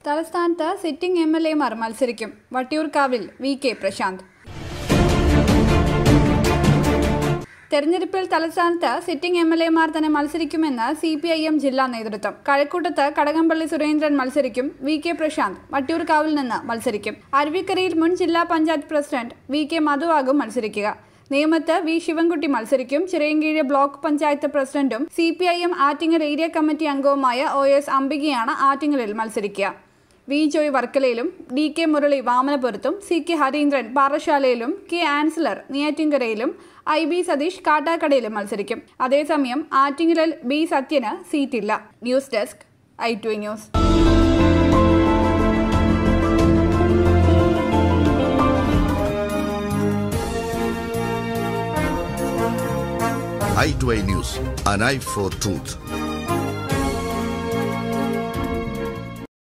തലസ്ഥാനത്ത് sitting M L എമാർ മത്സരിക്കും വട്ടിയൂർക്കാവിൽ വി കെ പ്രശാന്ത് തെരഞ്ഞെടുപ്പിൽ തലസ്ഥാനത്ത് സിറ്റിംഗ് എം എൽ എമാർ തന്നെ മത്സരിക്കുമെന്ന് സി പി ഐ എം ജില്ലാ നേതൃത്വം കഴക്കൂട്ടത്ത് കടകംപള്ളി സുരേന്ദ്രൻ മത്സരിക്കും വി കെ പ്രശാന്ത് വട്ടിയൂർക്കാവിൽ നിന്ന് മത്സരിക്കും അരുവിക്കരയിൽ മുൻ ജില്ലാ പഞ്ചായത്ത് പ്രസിഡന്റ് വി കെ മധുവാകും മത്സരിക്കുക നേമത്ത് വി ശിവൻകുട്ടി മത്സരിക്കും ചിറയൻകീഴ് ബ്ലോക്ക് പഞ്ചായത്ത് പ്രസിഡന്റും C P I M Attingal area committee അംഗവുമായ ഒ എസ് അംബികയാണ് ആറ്റിങ്ങലിൽ മത്സരിക്കുക വി ജോയ് വർക്കലയിലും ഡി കെ മുരളി വാമനപുരത്തും സി കെ ഹരീന്ദ്രൻ പാറശാലയിലും കെ ആൻസലർ നെയ്യാറ്റിൻകരയിലും ഐ ബി സതീഷ് കാട്ടാക്കടയിലും മത്സരിക്കും അതേസമയം ആറ്റിങ്ങലിൽ ബി സത്യന് സീറ്റില്ല news desk I to news i2i News, an eye for truth.